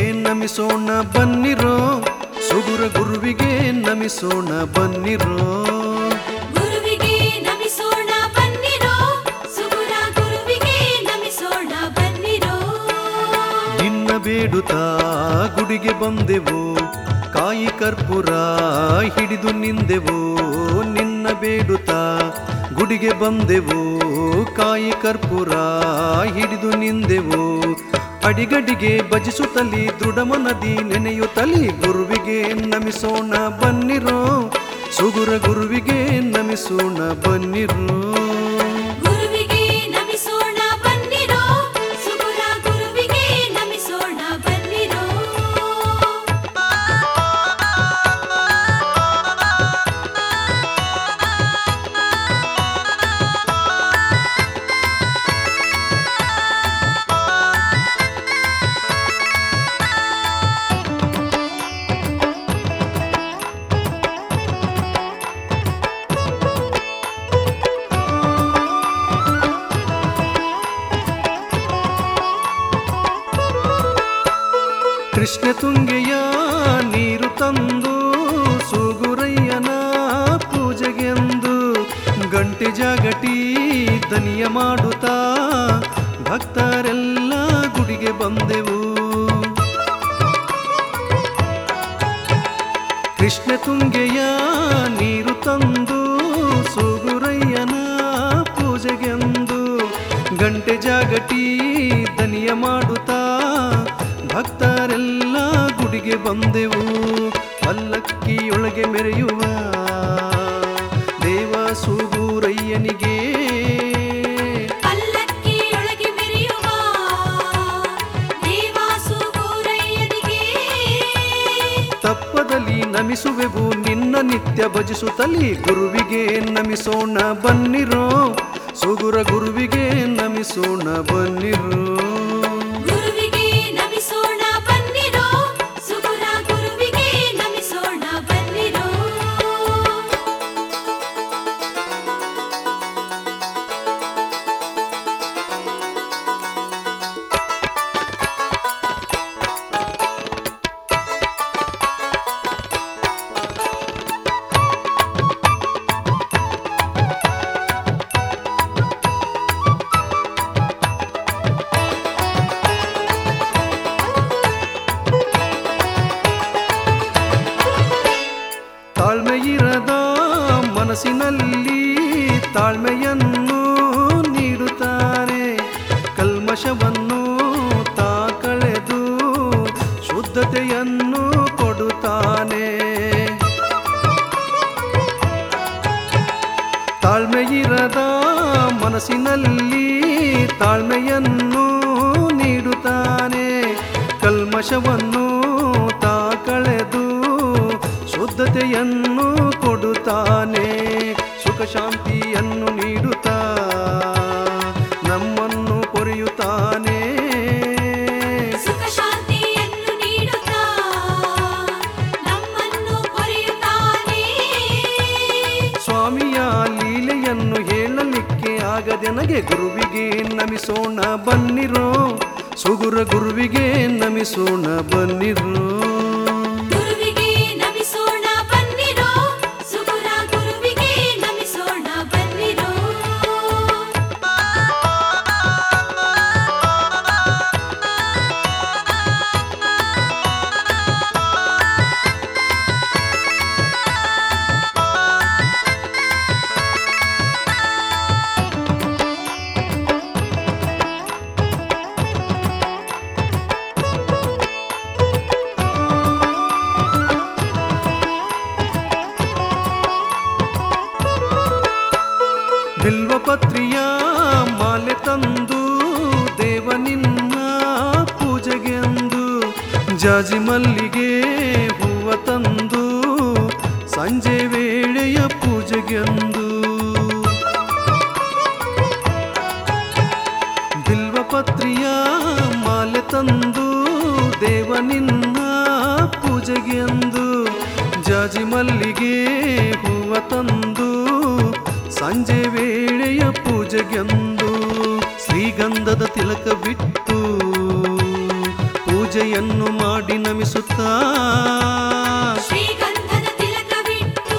ನಮಿಸೋಣ ಬನ್ನಿರೋ ಸುಗುರ ಗುರುವಿಗೆ ನಮಿಸೋಣ ಬನ್ನಿರೋ ಗುರುವಿಗೆ ನಮಿಸೋಣ ಬನ್ನಿರೋ ಸುಗುರ ಗುರುವಿಗೆ ನಮಿಸೋಣ ಬನ್ನಿರೋ ನಿನ್ನ ಬೇಡುತ್ತಾ ಗುಡಿಗೆ ಬಂದೆವು ಕಾಯಿ ಕರ್ಪೂರ ಹಿಡಿದು ನಿಂದೆವು ನಿನ್ನ ಬೇಡುತ್ತಾ ಗುಡಿಗೆ ಬಂದೆವು ಕಾಯಿ ಕರ್ಪೂರ ಹಿಡಿದು ನಿಂದೆವು ಅಡಿಗಡಿಗೆ ಭಜಿಸುತ್ತಲಿ ದೃಢಮನದಿ ನೆನೆಯುತ್ತಲಿ ಗುರುವಿಗೆ ನಮಿಸೋಣ ಬನ್ನಿರೋ ಸುಗುರ ಗುರುವಿಗೆ ನಮಿಸೋಣ ಬನ್ನಿರೋ ಗುರುವಿಗೆ ನಮಿಸೋಣ ಬನ್ನಿರೋ ಸುಗುರ ಗುರುವಿಗೆ ನಮಿಸೋಣ ಬನ್ನಿರೋ ಕೃಷ್ಣ ತುಂಗೆಯ ನೀರು ತಂದು ಸುಗುರಯ್ಯನ ಪೂಜೆಗೆಂದು ಗಂಟೆ ಜಾಗಟಿ ದನಿಯ ಮಾಡುತ್ತಾ ಭಕ್ತರೆಲ್ಲ ಗುಡಿಗೆ ಬಂದೆವು ಕೃಷ್ಣ ತುಂಗೆಯ ನೀರು ತಂದು ಸುಗುರಯ್ಯನ ಪೂಜೆಗೆಂದು ಗಂಟೆ ಜಾಗಟಿ ದನಿಯ ಮಾಡುತ್ತಾ ಭಕ್ತರೆಲ್ಲ ಗುಡಿಗೆ ಬಂದೆವು ಪಲ್ಲಕ್ಕಿಯೊಳಗೆ ಮೆರೆಯುವ ದೇವ ಸುಗುರಯ್ಯನಿಗೆ ಪಲ್ಲಕ್ಕಿಯೊಳಗೆ ಮೆರೆಯುವ ದೇವಾಸು ಗೌರಯ್ಯನಿಗೆ ತಪ್ಪದಲ್ಲಿ ನಮಿಸುವೆವು ನಿನ್ನ ನಿತ್ಯ ಭಜಿಸುತ್ತಲಿ ಗುರುವಿಗೆ ನಮಿಸೋಣ ಬನ್ನಿರೋ ಸುಗುರ ಗುರುವಿಗೆ ನಮಿಸೋಣ ಬನ್ನಿರೋ ಗುರುವಿಗೆ ನಮಿಸೋಣ ಬನ್ನಿರೋ ಸುಗುರ ಗುರುವಿಗೆ ನಮಿಸೋಣ ಬನ್ನಿರೋ ತಾಳ್ಮೆಯಿರದ ಮನಸ್ಸಿನಲ್ಲಿ ತಾಳ್ಮೆಯನ್ನು ನೀಡುತ್ತಾರೆ ಕಲ್ಮಶವನ್ನು ತಾ ಕಳೆದು ಶುದ್ಧತೆಯನ್ನು ಕೊಡುತ್ತಾನೆ ತಾಳ್ಮೆಯಿರದ ಮನಸ್ಸಿನಲ್ಲಿ ತಾಳ್ಮೆಯನ್ನು ನೀಡುತ್ತಾನೆ ಕಲ್ಮಶವನ್ನು ತಾ ಕಳೆದು ಶುದ್ಧತೆಯನ್ನು ಕೊಡುತ್ತಾನೆ ಸುಖ ಶಾಂತಿಯನ್ನು ನೀಡುತ್ತಾ ನಮ್ಮನ್ನು ಪೊರೆಯುತ್ತಾನೆ ಸುಖ ಶಾಂತಿಯನ್ನು ನೀಡುತ್ತಾ ನಮ್ಮನ್ನು ಪೊರೆಯುತ್ತಾನೆ ಸ್ವಾಮಿಯ ಲೀಲೆಯನ್ನು ಹೇಳಲಿಕ್ಕೆ ಆಗದೆನಗೆ ಗುರುವಿಗೆ ನಮಿಸೋಣ ಬನ್ನಿರೋ ಸುಗುರ ಗುರುವಿಗೆ ನಮಿಸೋಣ ಬನ್ನಿರೋ ಗುರುವಿಗೆ ನಮಿಸೋಣ ಬನ್ನಿರೋ ಸುಗುರ ಗುರುವಿಗೆ ನಮಿಸೋಣ ಬನ್ನಿರೋ ಬಿಲ್ವಪತ್ರಿಯ ಮಾಲೆ ತಂದು ದೇವನಿನ್ನ ಪೂಜೆಗೆಂದು ಜಾಜಿ ಮಲ್ಲಿಗೆ ಹೂವ ತಂದು ಸಂಜೆ ವೇಳೆಯ ಪೂಜೆಗೆಂದು ಬಿಲ್ವಪತ್ರಿಯ ಮಾಲೆ ತಂದು ದೇವನಿನ್ನ ಪೂಜೆಗೆಂದು ಜಾಜಿ ಮಲ್ಲಿಗೆ ಹೂವ ತಂದು ಸಂಜೆ ವೇಳೆಯ ಪೂಜೆಗೆಂದು ಶ್ರೀಗಂಧದ ತಿಲಕ ಬಿಟ್ಟು ಪೂಜೆ ಪೂಜೆಯನ್ನು ಮಾಡಿ ನಮಿಸುತ್ತಾ ಶ್ರೀಗಂಧದ ತಿಲಕವಿಟ್ಟು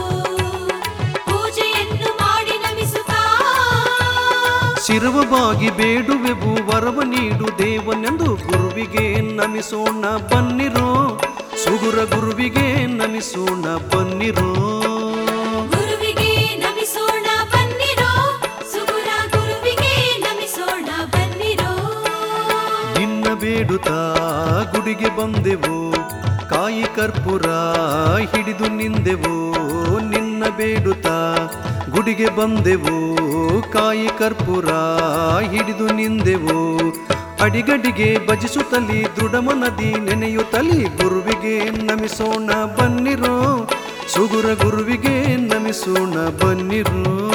ಪೂಜೆಯನ್ನು ಮಾಡಿ ನಮಿಸುತ್ತಾ ಶಿರವ ಬಾಗಿ ಬೇಡುವೆವು ವರವ ನೀಡು ದೇವನೆಂದು ಗುರುವಿಗೆ ನಮಿಸೋಣ ಬನ್ನಿರೋ ಸುಗುರ ಗುರುವಿಗೆ ನಮಿಸೋಣ ಬನ್ನಿರೋ ಗುರುವಿಗೆ ನಮಿಸೋಣ ಬನ್ನಿರೋ ಸುಗುರ ಗುರುವಿಗೆ ನಮಿಸೋಣ ಬನ್ನಿರೋ ನಿನ್ನ ಬೇಡುತ್ತಾ ಗುಡಿಗೆ ಬಂದೆವು ಕಾಯಿ ಕರ್ಪೂರ ಹಿಡಿದು ನಿಂದೆವು ನಿನ್ನ ಬೇಡುತ್ತಾ ಗುಡಿಗೆ ಬಂದೆವು ಕಾಯಿ ಕರ್ಪೂರ ಹಿಡಿದು ನಿಂದೆವು ಅಡಿಗಡಿಗೆ ಭಜಿಸುತ್ತಲಿ ದೃಢಮನದಿ ನೆನೆಯುತ್ತಲಿ ಗುರುವಿಗೆ ನಮಿಸೋಣ ಬನ್ನಿರೋ ಸುಗುರ ಗುರುವಿಗೆ ನಮಿಸೋಣ ಬನ್ನಿರೋ